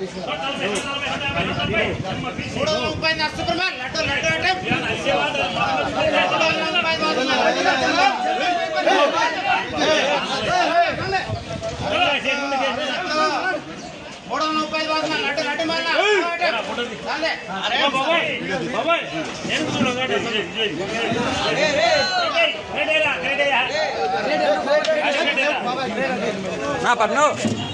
మూడు వందల ముప్పై నరసింహన్ లడ్డు లడ్డు అంటే మూడు వందల ముప్పై మూడు వందల ముప్పై లడ్డు లడ్డు మళ్ళీ నా పన్ను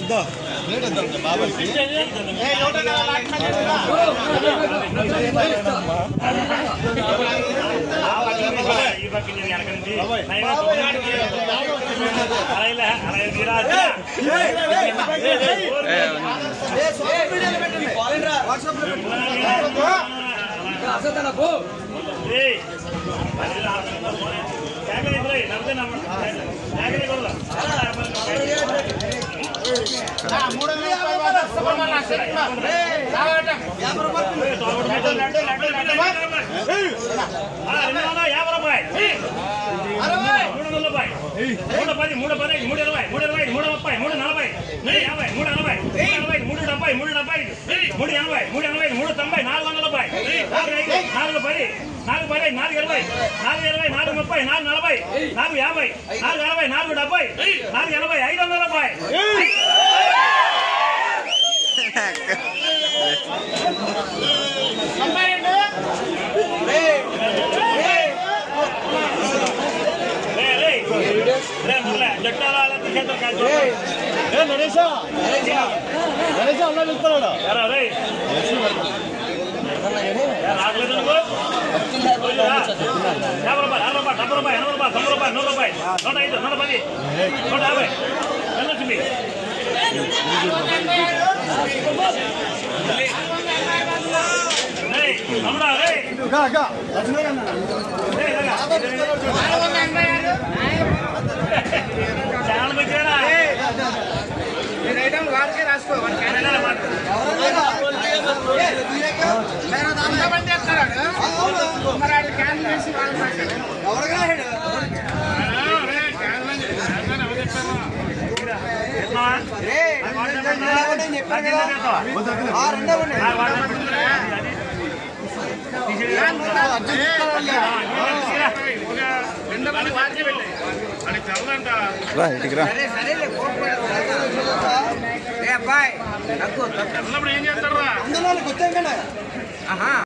మూడు వందల ముప్పై నరసింహన్ నరసింహన్ లడ్డు లడ్డు లడ్డు లడ్డు యాభై రూపాయి మూడు వందల రూపాయి మూడు పది మూడు పది మూడు ఇరవై మూడు ఇరవై మూడు ముప్పై మూడు నలభై మూడు యాభై మూడు ఎనభై మూడు ఎనభై మూడు డెబ్బై మూడు డెబ్బై ఐదు మూడు ఎనభై మూడు ఎనభై మూడు తొంభై నాలుగు వందల రూపాయి నాలుగు ఐదు నాలుగు పది నాలుగు పది నాలుగు ఇరవై నాలుగు ఇరవై నాలుగు ముప్పై నాలుగు నలభై నాలుగు యాభై నాలుగు అరవై నాలుగు డెబ్బై నాలుగు ఎనభై ఐదు వందల రూపాయి తొంభై రెండు రే, రే. రే, మొదలే. జట్టాల అలాంటి చేతులు కాల్చు. ఎరా, రే. ఏ, రాగలేదు నువ్వు? పోయిరా. యాభై రూపాయలు అరవై రూపాయలు డెబ్బై రూపాయలు ఎనభై రూపాయలు తొంభై రూపాయలు నూరు రూపాయలు నూట ఐదు నూట పది నూట యాభై వెళ్ళొచ్చింది రేయ్, తమ్ముడా, రేయ్. రేయ్, ఇలాగా. నాలుగు వందల ఎనభై ఆరు చాలా మంచిదేనా? మీరు ఐటమ్ వాడికే రాసుకో వాడికి వెళ్ళాలి మాట. ఎంతమంది వేస్తున్నాడు మరి ఆయన క్యాన్ చేసి వాళ్ళు మాట్లాడు చెప్తున్నావా? నాకు వాట్సాప్ పెట్టినావా? నాకు ఇంట్లో చేస్తావా? నాకు వాట్సాప్ పెట్టినావా? తీసేయ్. తీసేయ్. ఎంతమంది వాడికే పెట్టాయి రా ఇటుకి రా సరే సరేలే కోరుకోలేదు ఏ అబ్బాయి నాకు తెల్లప్పుడు ఏం చేస్తారా ఆహా